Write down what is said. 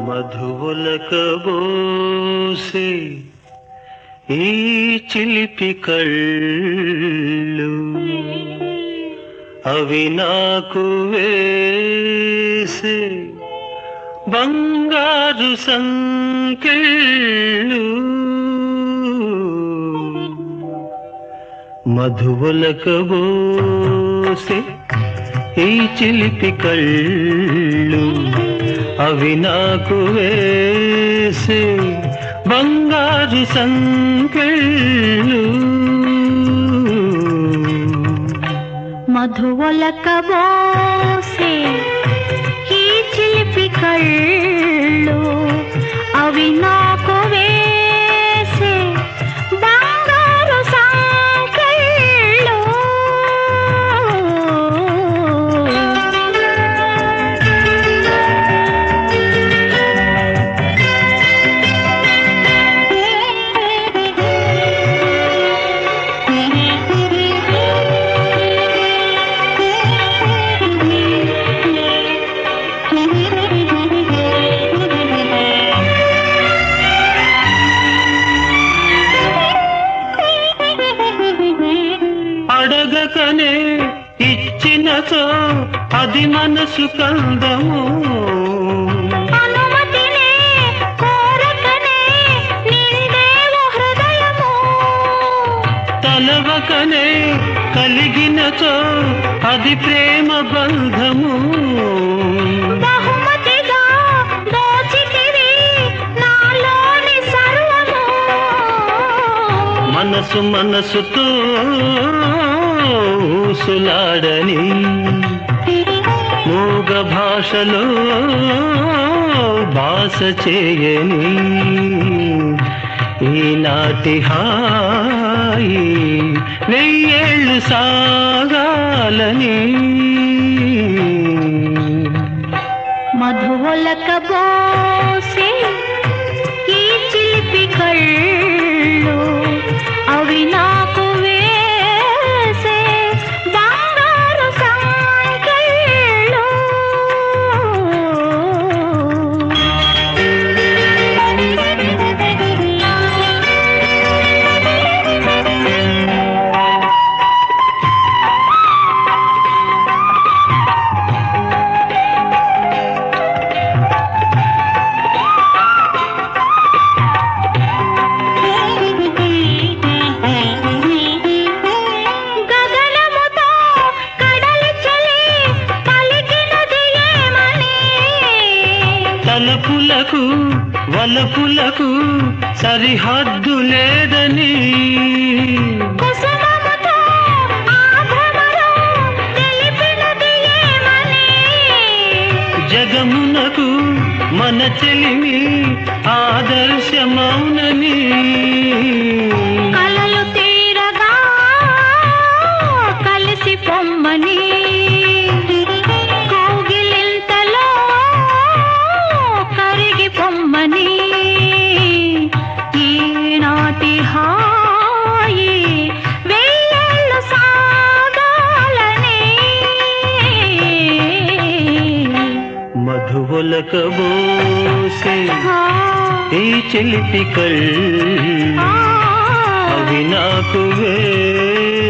మధువులకబోసే ఈ చిలిపి కళ్ళు అవి నాకు వేసే బంగారు సంకెళ్ళు మధువులకబోసే ఈ చిలిపి కళ్ళు అవి నాకు వేసే బంగారు సంకెళ్ళు మధువలకబోసే ఈ చిలిపి కళ్ళు అవి నాకు వేసే బంగారు సంకెళ్ళు అడగకనే ఇచ్చినతో అది మనసు కందము అనుమతినే కోరకనే నిండేవు హృదయము తలవకనే కలిగినతో అది ప్రేమ బంధము బహుమతిగా దోచితివి నాలోని సర్వము మనసు మనసుతో ఊసులాడని మూగ భాషలో భాష చేయని ఈనాటి హాయి వెయ్యేళ్ళు సాగాలని మధువలకబోసే ఈ చిలిపి కళ్ళు అవి నాకు వేసే బంగారు సంకెళ్ళు గగనముతో కడలి చలి పలికినది ఏమని తలపులకు వలపులకు సరిహద్దు లేదని కుసుమముతో ఆ భ్రమలో తెలిపినది ఏమని జగమునకు మన చెలిమి ఆదర్శమౌనని కలలు తీరగా కలిసి పొమ్మని కౌగిలింతలో కరిగి పొమ్మని ఈనాటి హాయి వెయ్యేళ్ళు సాగాలని మధువులకబోసే ఈ చిలిపి కళ్ళు ఆ, అవి నాకు వే